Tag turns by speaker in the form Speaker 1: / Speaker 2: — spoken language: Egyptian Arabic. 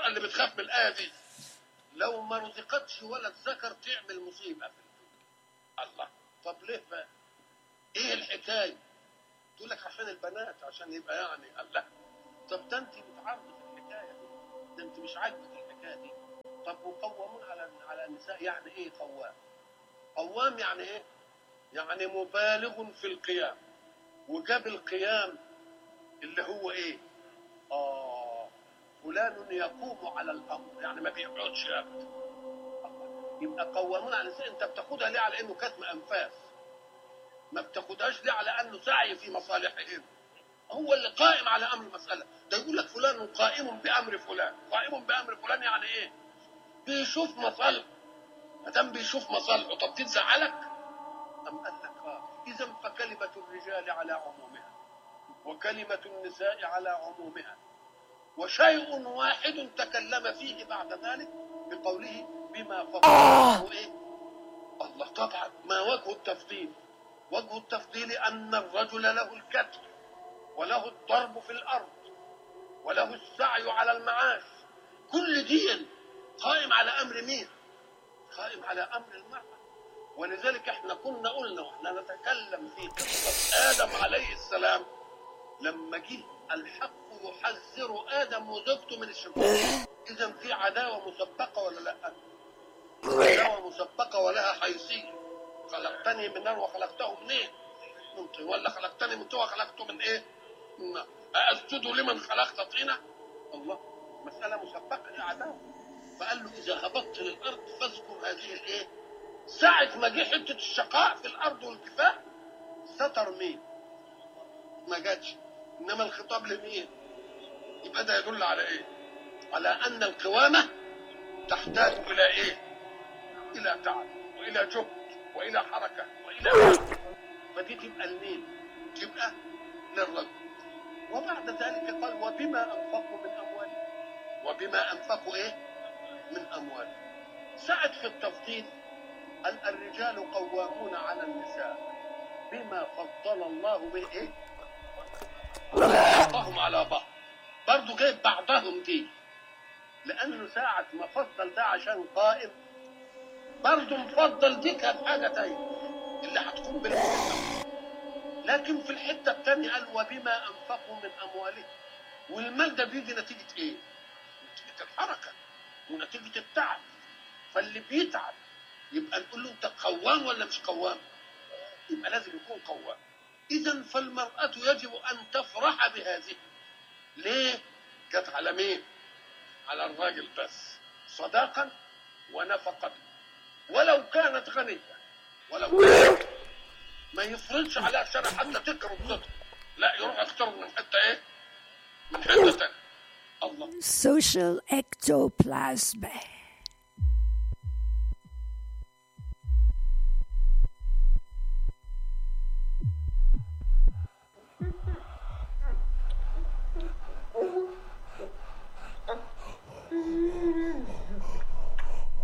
Speaker 1: اللي بتخاف من الايه دي لو ما رزقتش ولد ذكر تعمل مصيبه في الدنيا الله طب ليه بقى ايه الحكايه تقول لك عشان البنات عشان يبقى يعني الله طب ده انت متعرض في الحكايه دي ده انت مش عاجبك الحكايه دي طب وقوامون على على النساء يعني ايه قوام قوام يعني ايه يعني مبالغ في القيام وجاب القيام اللي هو ايه اه فلان يقوم على الامر يعني ما بيقعدش ابدا يبقى قوامون على النساء انت بتاخدها ليه على انه كتم انفاس ما بتاخدهاش ليه على انه سعي في مصالحهم هو اللي قائم على امر المساله ده يقول لك فلان قائم بامر فلان قائم بامر فلان يعني ايه بيشوف مصالحه ما دام بيشوف مصالحه طب دي تزعلك ام قال لك اه اذا فكلمه الرجال على عمومها وكلمه النساء على عمومها وشيء واحد تكلم فيه بعد ذلك بقوله بما فضله ايه الله طبعا ما وجه التفضيل وجه التفضيل ان الرجل له الكتف وله الضرب في الارض وله السعي على المعاش كل دين قائم على امر مين قائم على امر المراه ولذلك احنا كنا قلنا واحنا نتكلم في قصه ادم عليه السلام لما جه الحق يحذر ادم وزوجته من الشيطان اذا في عداوه مسبقه ولا لا عداوه مسبقه ولها حيثيه خلقتني من نار وخلقته منين من طين ولا خلقتني من طين وخلقته من ايه من نار أسجد لمن خلقت طينة الله مسألة مسبقة دي عداوة فقال له إذا هبطت للأرض فاذكر هذه الإيه ساعة ما جه حتة الشقاء في الأرض والكفاح ستر مين ما جاتش إنما الخطاب لمين يبقى ده يدل على إيه على أن القوامة تحتاج إلى إيه إلى تعب وإلى جهد وإلى حركة وإلى عمل فدي تبقى لمين تبقى للرجل وبعد ذلك قال وبما أنفقوا من أموالهم وبما أنفقوا إيه من أموالهم سعد في التفضيل قال الرجال قوامون على النساء بما فضل الله به إيه بعضهم على بعض برضه جايب بعضهم دي لأنه ساعة ما فضل ده عشان قائم برضه مفضل دي كانت حاجة تانية اللي هتكون بالمجتمع لكن في الحتة الثانية قال وبما أنفقوا من أموالهم والمال ده بيجي نتيجة إيه؟ نتيجة الحركة ونتيجة التعب فاللي بيتعب يبقى نقول له أنت قوام ولا مش قوام؟ يبقى لازم يكون قوام إذا فالمرأة يجب أن تفرح بهذه ليه؟ جت على مين؟ على الراجل بس صداقا ونفقة ولو كانت غنية ولو كانت ما يفرضش عليها الشرع حتى تكره صدق لا يروح يختار من حته ايه؟ من حته تانية الله
Speaker 2: Social ectoplasm.